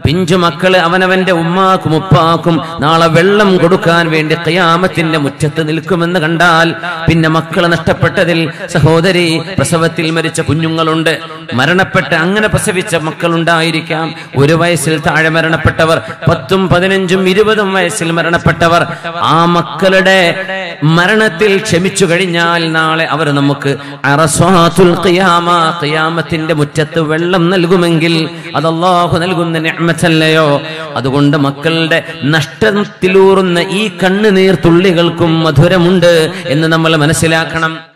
പിഞ്ചു മക്കള് അവനവന്റെ ഉമ്മാക്കും ഉപ്പാക്കും നാളെ വെള്ളം കൊടുക്കാൻ വേണ്ടി ഖിയാമത്തിന്റെ മുറ്റത്ത് നിൽക്കുമെന്ന് കണ്ടാൽ പിന്നെ മക്കള് നഷ്ടപ്പെട്ടതിൽ സഹോദരി പ്രസവത്തിൽ മരിച്ച കുഞ്ഞുങ്ങളുണ്ട് മരണപ്പെട്ട അങ്ങനെ പ്രസവിച്ച മക്കളുണ്ടായിരിക്കാം ഒരു വയസ്സിൽ താഴെ മരണപ്പെട്ടവർ പത്തും പതിനഞ്ചും ഇരുപതും വയസ്സിൽ മരണപ്പെട്ടവർ ആ മക്കളുടെ മരണത്തിൽ ക്ഷമിച്ചു കഴിഞ്ഞാൽ നാളെ അവർ നമുക്ക് അറസ്വാത്തുൽ ഖിയാമ ഖിയാമത്തിന്റെ മുറ്റത്ത് വെള്ളം നൽകുമെങ്കിൽ അത് അല്ലാഹു നൽകുന്ന നിഅമത്തല്ലയോ അതുകൊണ്ട് മക്കളുടെ നഷ്ടത്തിലൂറുന്ന ഈ കണ്ണുനീർ തുള്ളികൾക്കും മധുരമുണ്ട് എന്ന് നമ്മൾ മനസ്സിലാക്കണം